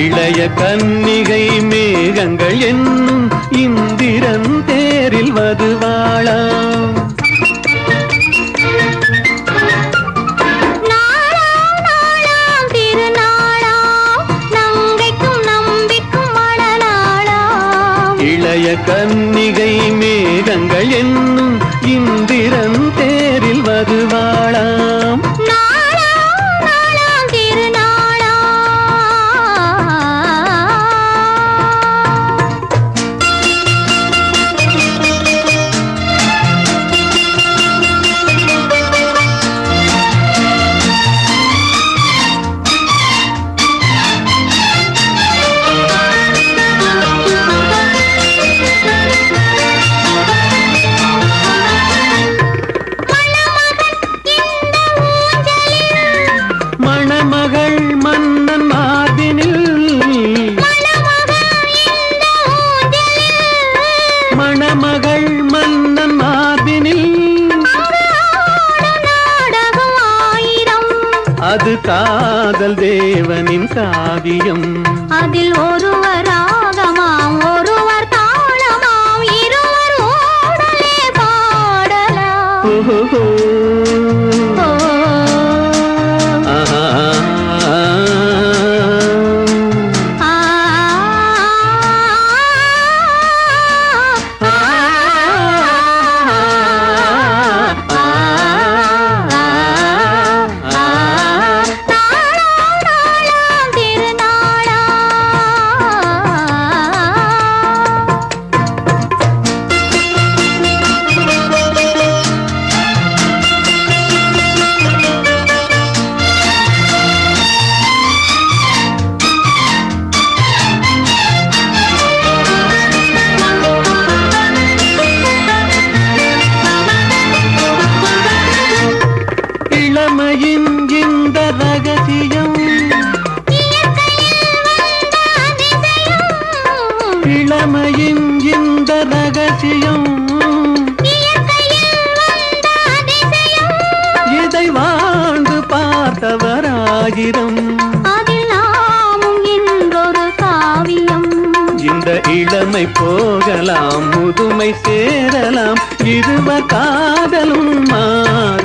இளைய கன்னிகை மேகங்கள் என்னும் இந்திரன் தேரில் வதுவாளாம் நாளாம் நாளாம் திருநாளாம் நங்கைக்கும் நம்பிக்கும் மணநாளாம் இளைய கன்னிகை மேகங்கள் என்னும் இந்திரன் தேரில் வதுவாளாம் நாளாம் நாளாம் திருநாளாம் மணமகள் மன்னன் மார்பினில் மணமகள் மன்னன் மார்பினில் நாடகம் ஆயிரம் அது காதல் தேவனின் காவியம் அதில் ஒருவர் ராகமாம் ஒருவர் தாளமாம் இருவர் ஓடலே பாடலாம் ஓஹோ ஓ, ஆஹா. ஆ, ஆ, நாளாம் நாளாம் திருநாளாம் இளமையின் இந்த ரகசியம் இளமையின் இந்த ரகசியம் இதை வாழ்ந்து பார்த்தவராயிரம் அதில் நாமும் இன்றொரு காவியம் இந்த இளமை போகலாம் முதுமை சேரலாம் இருவர் காதலும் மாறலாம்